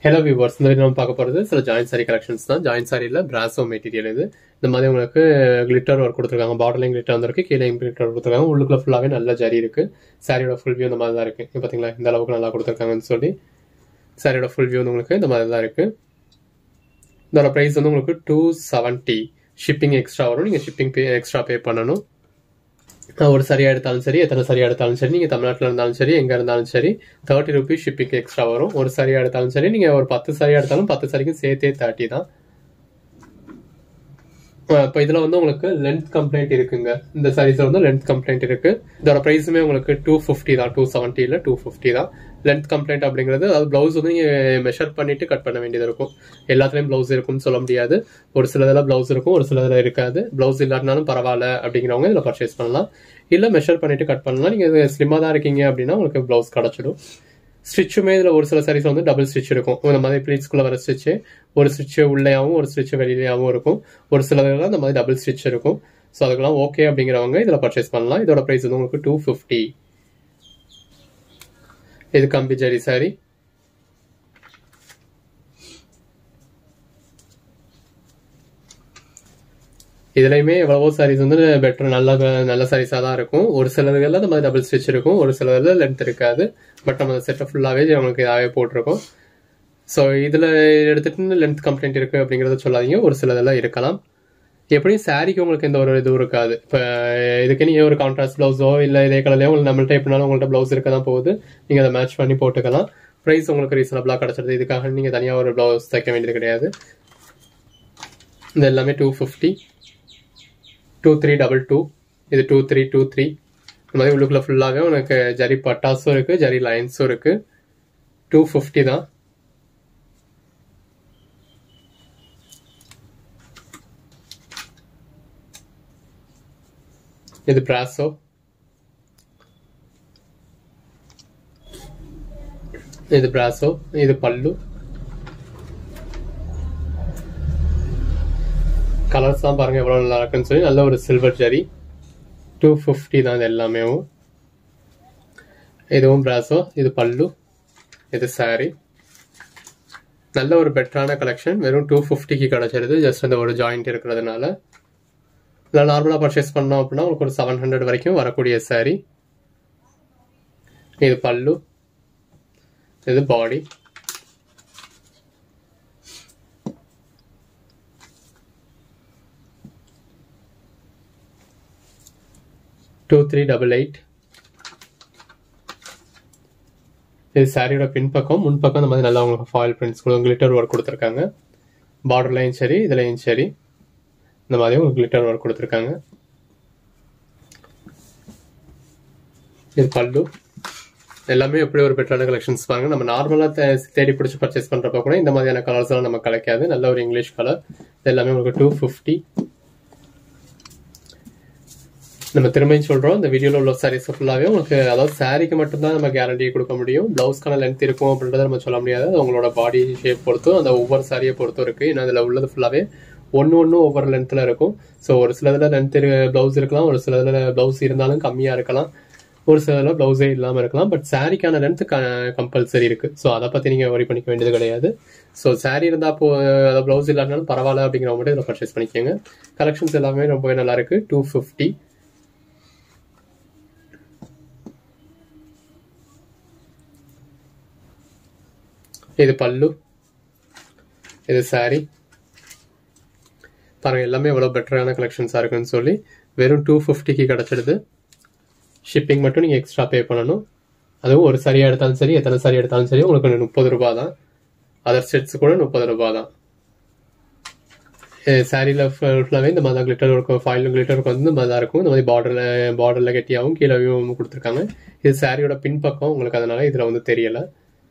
hello viewers இந்த video நம்ம பார்க்க போகிறது சில ஜாயின் சாரி கலெக்ஷன்ஸ் தான் ஜாயின் சாரியில் பிராசோ மெட்டீரியல் இது இந்த மாதிரி உங்களுக்கு கிளிட்டர் ஒர்க் கொடுத்துருக்காங்க பாட்டிலையும் கிளிட்டர் வந்திருக்கு கீழே கிளிட்டர் கொடுத்துருக்காங்க உள்ளுக்குள்ள ஃபுல்லாகவே நல்ல ஜரி இருக்கு சாரியோட ஃபுல் வியூ இந்த மாதிரி தான் இருக்கு இப்போ பார்த்தீங்களா இந்த அளவுக்கு நல்லா கொடுத்துருக்காங்கன்னு சொல்லி சாரியோட ஃபுல் வியூ வந்து உங்களுக்கு இந்த மாதிரி தான் இருக்கு இதோட ப்ரைஸ் வந்து உங்களுக்கு டூ செவன்ட்டி ஷிப்பிங் எக்ஸ்ட்ரா வரும் நீங்கள் ஷிப்பிங் பே எக்ஸ்ட்ரா பே பண்ணணும் ஒரு சரியா எடுத்தாலும் சரி எத்தனை சரியா எடுத்தாலும் சரி நீங்கள் தமிழ்நாட்டில் இருந்தாலும் சரி எங்கே இருந்தாலும் சரி தேர்ட்டி ருபீஸ் ஷிப்பிங் எக்ஸ்ட்ரா வரும் ஒரு சரியா எடுத்தாலும் சரி நீங்கள் ஒரு பத்து சரியா எடுத்தாலும் பத்து சரிக்கும் சேர்த்தே தேர்ட்டி தான் இப்போ இதில் வந்து உங்களுக்கு லென்த் கம்ப்ளைண்ட் இருக்குங்க இந்த சாரீஸில் வந்து லென்த் கம்ப்ளைண்ட் இருக்கு இதோட ப்ரைஸுமே உங்களுக்கு டூ ஃபிஃப்டி தான் டூ செவன்ட்டி இல்லை டூ ஃபிஃப்டி தான் லென்த் கம்ப்ளைண்ட் அப்படிங்கிறது அது ப்ளவுஸ் வந்து நீங்கள் மெஷர் பண்ணிட்டு கட் பண்ண வேண்டியது இருக்கும் எல்லாத்துலேயும் ப்ளவுஸ் இருக்கும்னு சொல்ல முடியாது ஒரு சிலதில் ப்ளவுஸ் இருக்கும் ஒரு சிலதில் இருக்காது ப்ளவுஸ் இல்லாட்டினாலும் பரவாயில்ல அப்படிங்கிறவங்க இதில் பர்ச்சேஸ் பண்ணலாம் இல்லை மெஷர் பண்ணிட்டு கட் பண்ணலாம் நீங்கள் ஸ்லிம்மாக தான் இருக்கீங்க அப்படின்னா உங்களுக்கு ப்ளவுஸ் கிடச்சிடும் ஸ்டிச்சுமே இதில் ஒரு சில சாரீஸ் வந்து டபுள் ஸ்டிச் இருக்கும் இந்த மாதிரி ப்ளீட்ஸ்குள்ளே வர ஸ்டிச்சு ஒரு ஸ்டிச்சு உள்ளேயாவும் ஒரு ஸ்டிச் வெளியிலேயாவும் இருக்கும் ஒரு சிலதுலாம் இந்த மாதிரி டபுள் ஸ்டிச் இருக்கும் ஸோ அதுக்கெல்லாம் ஓகே அப்படிங்கிறவங்க இதில் பர்ச்சேஸ் பண்ணலாம் இதோட ப்ரைஸ் வந்து உங்களுக்கு டூ ஃபிஃப்டி இது கம்பி ஜரி சாரி இதுலையுமே எவ்வளவோ சாரீஸ் வந்து பெட்டர் நல்ல நல்ல சாரீஸாக தான் இருக்கும் ஒரு சிலதுகளில் இந்த மாதிரி டபுள் ஸ்டிச் இருக்கும் ஒரு சிலதில் லென்த் இருக்காது பட் நம்ம செட்டை ஃபுல்லாகவே நம்மளுக்கு இதாகவே போட்டிருக்கோம் ஸோ இதில் எடுத்துட்டு லென்த் கம்ப்ளைண்ட் இருக்குது அப்படிங்கிறத சொல்லாதீங்க ஒரு சிலதெல்லாம் இருக்கலாம் எப்படியும் சாரிக்கு உங்களுக்கு எந்த ஒரு இதுவும் இருக்காது இப்போ இதுக்கு நீங்கள் ஒரு கான்ட்ராஸ்ட் ப்ளவுஸோ இல்லை இதே கலர்லையோ உங்களுக்கு நம்மள்ட்ட எப்படினாலும் உங்கள்கிட்ட ப்ளவுஸ் இருக்க தான் போகுது நீங்கள் அதை மேட்ச் பண்ணி போட்டுக்கலாம் ப்ரைஸ் உங்களுக்கு ரீசனபிளாக கிடச்சிருது இதுக்காக நீங்கள் தனியாக ஒரு ப்ளவுஸ் தைக்க வேண்டியது கிடையாது இது எல்லாமே two fifty two three double two இது டூ த்ரீ டூ த்ரீ இந்த மாதிரி உள்ளுக்குள்ள ஃபுல்லாகவே உனக்கு ஜரி பட்டாஸும் இருக்குது ஜரி லைன்ஸும் இருக்குது டூ ஃபிஃப்டி தான் இது பிராசோ இது பிராசோ இது பல்லு கலர்ஸ் தான் பாருங்க எவ்வளோ நல்லா இருக்குன்னு சொல்லி நல்ல ஒரு சில்வர் ஜரி டூ ஃபிஃப்டி தான் இது எல்லாமே இதுவும் பிராசோ இது பல்லு இது சாரி நல்ல ஒரு பெட்டரான கலெக்ஷன் வெறும் டூ ஃபிஃப்டிக்கு கிடச்சிருது ஜஸ்ட் அந்த ஒரு ஜாயிண்ட் இருக்கிறதுனால இல்லை நார்மலாக பர்ச்சேஸ் பண்ணோம் அப்படின்னா உங்களுக்கு ஒரு செவன் ஹண்ட்ரட் வரைக்கும் வரக்கூடிய சாரி இது பல்லு இது body two three double eight இது சாரியோட பின்பக்கம் முன்பக்கம் இந்த மாதிரி நல்லா உங்களுக்கு ஃபாயில் பிரிண்ட்ஸ் கிளிட்டர் ஒர்க் கொடுத்துருக்காங்க பார்டர்லையும் சரி இதுலையும் சரி இந்த மாதிரி உங்களுக்கு கிளிட்டர் ஒர்க் கொடுத்துருக்காங்க இது பல்லு எல்லாமே எப்படி ஒரு பெட்டரான கலெக்ஷன்ஸ் பாருங்க நம்ம நார்மலாக தேடி பிடிச்சி பர்ச்சேஸ் பண்ணுறப்ப கூட இந்த மாதிரியான கலர்ஸ் எல்லாம் நம்ம கிடைக்காது நல்ல ஒரு இங்கிலீஷ் கலர் இது எல்லாமே உங்களுக்கு டூ ஃபிஃப்டி நம்ம திரும்பியும் சொல்கிறோம் இந்த வீடியோவில் உள்ள சாரீஸ் ஃபுல்லாகவே உங்களுக்கு அதாவது சாரிக்கு மட்டும்தான் நம்ம கேரண்டி கொடுக்க முடியும் ப்ளவுஸ்க்கான லென்த் இருக்கும் அப்படின்றத நம்ம சொல்ல முடியாது அது உங்களோட பாடி ஷேப் பொறுத்தும் அந்த ஒவ்வொரு சாரியை பொறுத்தும் இருக்குது ஏன்னா அதில் உள்ளது ஃபுல்லாகவே ஒன்று ஒன்று ஒவ்வொரு லென்த்தில் இருக்கும் ஸோ ஒரு சிலதில் லென்த் ப்ளவுஸ் இருக்கலாம் ஒரு சிலதில் ப்ளவுஸ் இருந்தாலும் கம்மியாக இருக்கலாம் ஒரு சிலதில் ப்ளவுஸே இல்லாமல் இருக்கலாம் பட் சாரிக்கான லென்த் கம்பல்சரி இருக்குது ஸோ அதை பற்றி நீங்கள் ஒரி பண்ணிக்க வேண்டியது கிடையாது ஸோ சாரி இருந்தால் இப்போ அதை ப்ளவுஸ் இல்லாட்டினாலும் பரவாயில்ல அப்படிங்கிறவங்க மட்டும் இதில் பர்ச்சேஸ் பண்ணிக்கோங்க கலெக்ஷன்ஸ் எல்லாமே ரொம்பவே நல்லா இருக்குது டூ ஃபிஃப்டி இது பல்லு இது சாரி பாருங்க எல்லாமே எவ்வளோ பெட்டரான கலெக்ஷன்ஸாக இருக்குன்னு சொல்லி வெறும் டூ ஃபிஃப்டிக்கு கிடச்சிடுது ஷிப்பிங் மட்டும் நீங்கள் எக்ஸ்ட்ரா பே பண்ணணும் அதுவும் ஒரு சரியாக எடுத்தாலும் சரி எத்தனை சரி எடுத்தாலும் சரி உங்களுக்கு முப்பது ரூபா தான் அதர் செட்ஸ் கூட முப்பது ரூபா தான் சாரியில் ஃபுல்லாகவே இந்த மாதிரி கிளிட்டர் இருக்கும் ஃபாயில் கிளிட்டர் வந்து இந்த மாதிரி தான் இருக்கும் இந்த மாதிரி பார்டரில் பார்டரில் கட்டியாகவும் கீழேயும் கொடுத்துருக்காங்க இது சாரியோட பின்பக்கம் உங்களுக்கு அதனால இதில் வந்து தெரியலை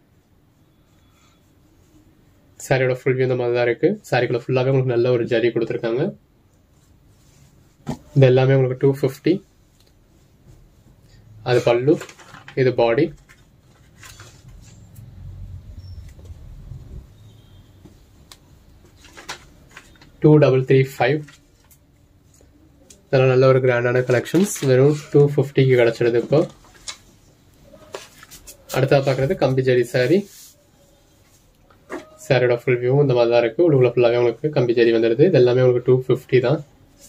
சாரியோட ஃபுல் வியூ இந்த மாதிரி தான் இருக்கு சாரிக்குள்ள ஃபுல்லாகவே உங்களுக்கு நல்ல ஒரு ஜரி கொடுத்துருக்காங்க இது எல்லாமே உங்களுக்கு டூ ஃபிஃப்டி அது பல்லு இது body two double three five இதெல்லாம் நல்ல ஒரு கிராண்டான கலெக்ஷன்ஸ் வெறும் டூ ஃபிஃப்டிக்கு கிடச்சிடுது இப்போ அடுத்தா பார்க்குறது கம்பி ஜரி சாரி சாரியோட ஃபுல் வியூ இந்த மாதிரி தான் இருக்கு உள்ளுக்குள்ள ஃபுல்லாகவே உங்களுக்கு கம்பி ஜரி வந்துடுது இது எல்லாமே உங்களுக்கு டூ ஃபிஃப்டி தான்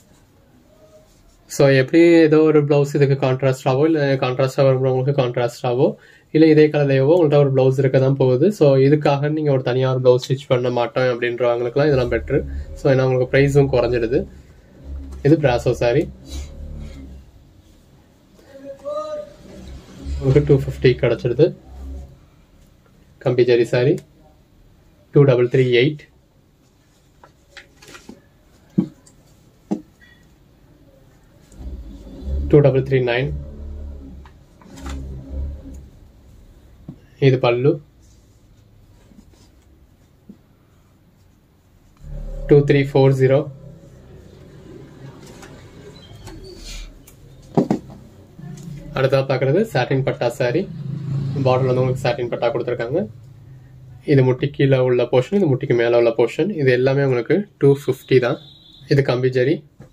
ஸோ எப்படி ஏதோ ஒரு ப்ளவுஸ் இதுக்கு கான்ட்ராஸ்டாவோ இல்லை கான்ட்ராஸ்டாக வரும்போது கான்ட்ராஸ்டாவோ இல்லை இதே கலர்லையவோ உங்கள்கிட்ட ஒரு ப்ளவுஸ் இருக்க தான் போகுது ஸோ இதுக்காக நீங்கள் ஒரு தனியாக ஒரு ப்ளவுஸ் ஸ்டிச் பண்ண மாட்டோம் அப்படின்றவங்களுக்குலாம் இதெல்லாம் பெட்ரு ஸோ ஏன்னா உங்களுக்கு ப்ரைஸும் குறைஞ்சிடுது இது பிராசோ சாரி உங்களுக்கு டூ ஃபிஃப்டி கிடச்சிடுது கம்பி zari sari two double three eight two double three nine ఇది పళ్ళు టూ త్రీ ఫోర్ జీరో அடுத்தா பார்க்குறது சாட்டின் பட்டா சாரி பார்டர் வந்து உங்களுக்கு சாட்டின் பட்டா கொடுத்துருக்காங்க இது முட்டி கீழே உள்ள போர்ஷன் இது முட்டிக்கு மேலே உள்ள போர்ஷன் இது எல்லாமே உங்களுக்கு டூ ஃபிஃப்டி தான் இது கம்பி ஜரி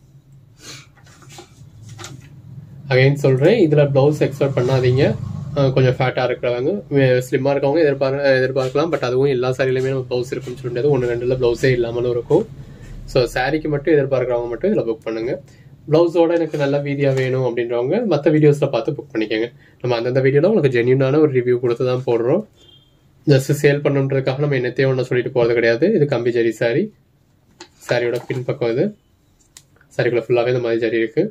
அகைன் சொல்கிறேன் இதில் ப்ளவுஸ் எக்ஸ்பெக்ட் பண்ணாதீங்க அஹ் கொஞ்சம் ஃபேட்டாக இருக்கிறவங்க ஸ்லிம்மாக இருக்கவங்க எதிர்பார்க்க எதிர்பார்க்கலாம் பட் அதுவும் எல்லா சாரிலையுமே நம்ம ப்ளவுஸ் இருக்குன்னு சொல்ல முடியாது ஒன்று ரெண்டில் ப்ளவுஸே இல்லாமலும் இருக்கும் ஸோ சாரிக்கு மட்டும் எதிர்பார்க்குறவங்க மட்டும் இதில் புக் பண்ணுங்க ப்ளவுஸோட எனக்கு நல்ல வீடியோ வேணும் அப்படின்றவங்க மற்ற வீடியோஸில் பார்த்து புக் பண்ணிக்கோங்க நம்ம அந்தந்த வீடியோவில் உங்களுக்கு ஜென்யூனான ஒரு ரிவ்யூ கொடுத்து தான் போடுறோம் ஜஸ்ட் சேல் பண்ணுன்றதுக்காக நம்ம என்னத்தையும் ஒன்று சொல்லிட்டு போகிறது கிடையாது இது கம்பி ஜரி சாரி சாரியோட பின்பக்கம் இது சாரிக்குள்ள ஃபுல்லாகவே இந்த மாதிரி ஜரி இருக்குது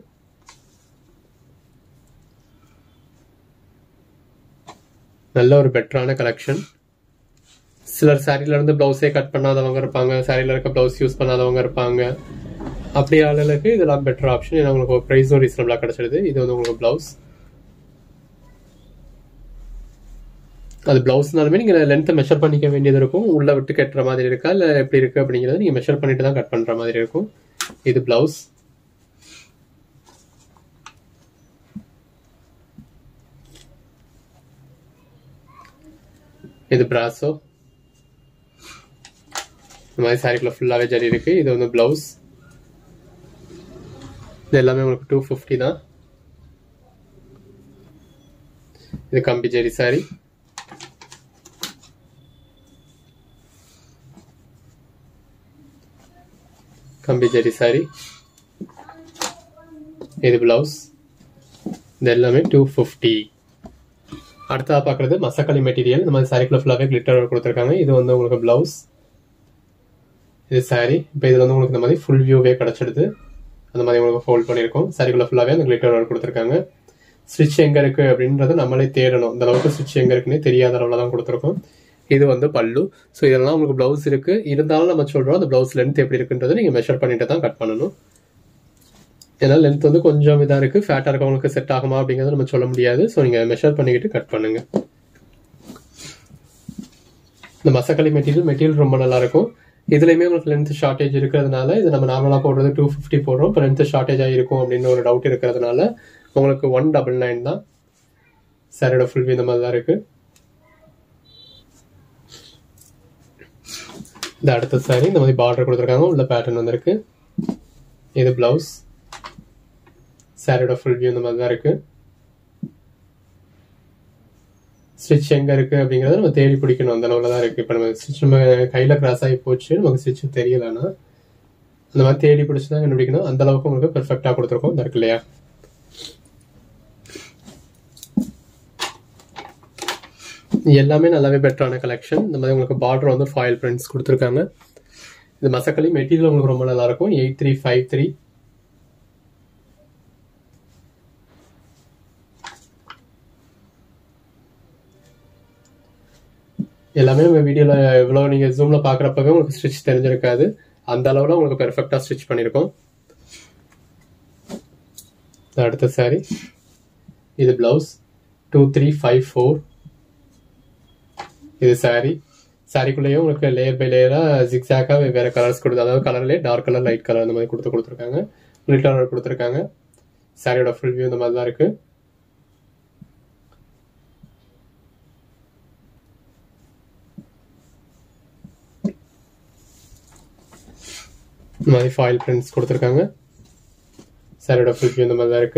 நல்ல ஒரு பெட்டரான கலெக்ஷன் சிலர் சாரில இருந்து பிளவுஸே கட் பண்ணாதவங்க இருப்பாங்க சாரில இருக்க பிளவுஸ் யூஸ் பண்ணாதவங்க இருப்பாங்க அப்படி ஆளுகளுக்கு இதெல்லாம் பெட்டர் ஆப்ஷன் ஏன்னா உங்களுக்கு ப்ரைஸும் ரீசனபிளாக கிடைச்சிடுது இது வந்து உங்களுக்கு பிளவுஸ் அது பிளவுஸ்னாலுமே நீங்க லென்த்தை மெஷர் பண்ணிக்க வேண்டியது இருக்கும் உள்ள விட்டு கட்டுற மாதிரி இருக்கா இல்ல எப்படி இருக்கு அப்படிங்கறத நீங்க மெஷர் பண்ணிட்டு தான் கட் பண்ற மாதிரி இருக்கும் இது பிளவுஸ் இது பிராசோ இந்த மாதிரி சாரிக்குள்ள ஃபுல்லாகவே ஜரி இருக்கு இது வந்து பிளவுஸ் இது எல்லாமே உங்களுக்கு டூ ஃபிஃப்டி தான் இது கம்பி ஜரி சாரி கம்பி ஜரி சாரி இது பிளவுஸ் இது எல்லாமே டூ ஃபிஃப்டி அடுத்ததா பார்க்குறது மசக்களி மெட்டீரியல் இந்த மாதிரி சாரிக்குள்ள ஃபுல்லாகவே கிளிட்டர் கொடுத்துருக்காங்க இது வந்து உங்களுக்கு பிளவுஸ் இது சாரி இப்போ இதில் வந்து உங்களுக்கு இந்த மாதிரி ஃபுல் வியூவே கிடச்சிடுது அந்த மாதிரி உங்களுக்கு ஃபோல்ட் பண்ணியிருக்கோம் சாரிக்குள்ள ஃபுல்லாகவே அந்த கிளிட்டர் ஒர்க் கொடுத்துருக்காங்க ஸ்விட்ச் எங்கே இருக்குது அப்படின்றத நம்மளே தேடணும் இந்த அளவுக்கு ஸ்விட்ச் எங்கே இருக்குன்னே தெரியாத அளவில் தான் கொடுத்துருக்கோம் இது வந்து பல்லு ஸோ இதெல்லாம் உங்களுக்கு ப்ளவுஸ் இருக்குது இருந்தாலும் நம்ம சொல்கிறோம் அந்த ப்ளவுஸ் லென்த் எப்படி இருக்குன்றதை நீங்கள் மெஷர் பண்ணிட்டு தான் கட் பண்ணணும் ஏன்னா லென்த் வந்து கொஞ்சம் இதாக இருக்குது ஃபேட்டாக இருக்கவங்களுக்கு செட் ஆகுமா அப்படிங்கிறத நம்ம சொல்ல முடியாது ஸோ நீங்கள் மெஷர் பண்ணிக்கிட்டு கட் பண்ணுங்க இந்த மசக்களி மெட்டீரியல் மெட்டீரியல் ரொம்ப நல்லா இருக்கும் இதுலையுமே உங்களுக்கு லென்த் ஷார்ட்டேஜ் இருக்கிறதுனால இது நம்ம நார்மலாக போடுறது டூ ஃபிஃப்டி போடுறோம் இப்போ லென்த் ஷார்ட்டேஜ் ஆகிருக்கும் அப்படின்னு ஒரு டவுட் இருக்கிறதுனால உங்களுக்கு ஒன் டபுள் நைன் தான் சாரியோட ஃபுல் இந்த மாதிரி தான் இருக்கு இந்த அடுத்த சாரி இந்த மாதிரி பார்டர் கொடுத்துருக்காங்க உள்ள பேட்டர்ன் வந்திருக்கு இது பிளவுஸ் சாரியோட ஃபுல் வியூ இந்த மாதிரி தான் இருக்கு ஸ்டிச் எங்க இருக்கு அப்படிங்கறத நம்ம தேடி பிடிக்கணும் அந்த அளவுல தான் இருக்கு இப்ப நம்ம ஸ்டிச் நம்ம கையில கிராஸ் ஆகி போச்சு நமக்கு ஸ்டிச் தெரியலன்னா அந்த மாதிரி தேடி பிடிச்சு தான் கண்டுபிடிக்கணும் அந்த அளவுக்கு உங்களுக்கு பெர்ஃபெக்டா கொடுத்துருக்கோம் இந்த இருக்கு இல்லையா எல்லாமே நல்லாவே பெட்டரான கலெக்ஷன் இந்த மாதிரி உங்களுக்கு பார்டர் வந்து ஃபாயில் பிரிண்ட்ஸ் கொடுத்துருக்காங்க இந்த மசக்களி மெட்டீரியல் உங்களுக்கு ரொம்ப நல்லா இருக்கும் எயிட் த்ரீ ஃபைவ் த்ரீ எல்லாமே நம்ம வீடியோல இவ்வளவு நீங்க ஜூம்ல பாக்குறப்பவே உங்களுக்கு ஸ்டிச் தெரிஞ்சிருக்காது அந்த அளவுல உங்களுக்கு பெர்ஃபெக்டா ஸ்டிச் பண்ணிருக்கோம் அடுத்த சாரி இது blouse two three five four இது சாரி சாரிக்குள்ளேயும் உங்களுக்கு லேயர் பை லேயரா ஜிக்ஸாக்கா வேற கலர்ஸ் கொடுத்து அதாவது கலர்லேயே டார்க் கலர் லைட் கலர் அந்த மாதிரி கொடுத்து கொடுத்துருக்காங்க கிளிட்டர் கொடுத்துருக்காங்க சாரியோட ஃபுல் வியூ இந்த மாதிரி தான் இருக்கு இந்த மாதிரி ஃபாயில் பிரிண்ட்ஸ் கொடுத்துருக்காங்க சாரியோட ஃபுல் வியூ இந்த மாதிரி தான் இருக்கு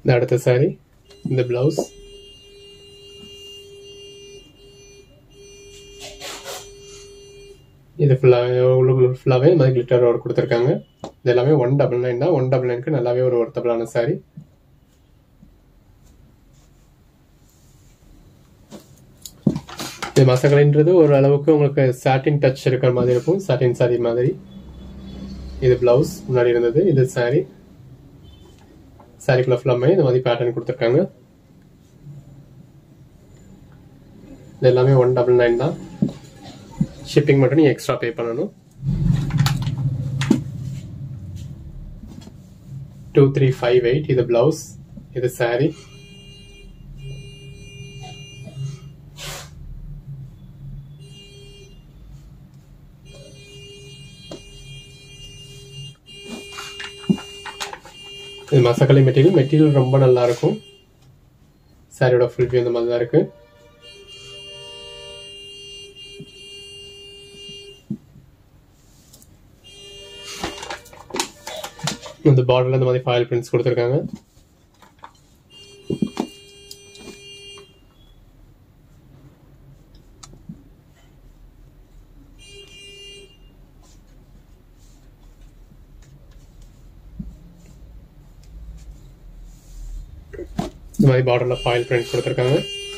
இந்த அடுத்த சாரி இந்த பிளவுஸ் இது ஃபுல்லாகவே உள்ளுக்குள்ள ஃபுல்லாகவே இந்த மாதிரி கிளிட்டர் ஒர்க் கொடுத்துருக்காங்க இது எல்லாமே ஒன் டபுள் நைன் தான் ஒன் டபுள் நைனுக்கு நல்லாவே ஒரு ஒர்த்தபிளான சாரி இது மசக்கலைன்றது ஒரு அளவுக்கு உங்களுக்கு சாட்டின் டச் இருக்கிற மாதிரி இருக்கும் சாட்டின் சாரி மாதிரி இது பிளவுஸ் முன்னாடி இருந்தது இது சாரி சாரிக்குள்ள ஃபுல்லாமே இந்த மாதிரி பேட்டர்ன் கொடுத்துருக்காங்க இது எல்லாமே ஒன் டபுள் நைன் தான் ஷிப்பிங் மட்டும் நீங்கள் எக்ஸ்ட்ரா பே பண்ணணும் டூ த்ரீ ஃபைவ் எயிட் இது பிளவுஸ் இது சாரி இது மசக்கலை மெட்டீரியல் மெட்டீரியல் ரொம்ப நல்லா இருக்கும் சாரியோட ஃபுல் வியூ இந்த மாதிரி தான் இருக்கு இந்த பார்டர்ல இந்த மாதிரி ஃபாயில் பிரிண்ட்ஸ் கொடுத்துருக்காங்க இந்த மாதிரி பார்டர்ல ஃபாயில் பிரிண்ட்ஸ் கொடுத்துருக்காங்க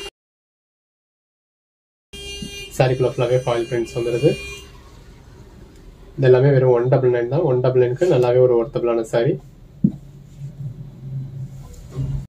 சாரிக்குள்ள ஃபுல்லாகவே ஃபாயில் பிரிண்ட்ஸ் வந்துடுது இது எல்லாமே வெறும் ஒன் டபுள் நைன் தான் ஒன் டபுள் நைனுக்கு நல்லாவே ஒரு ஒர்த்தபிளான சாரி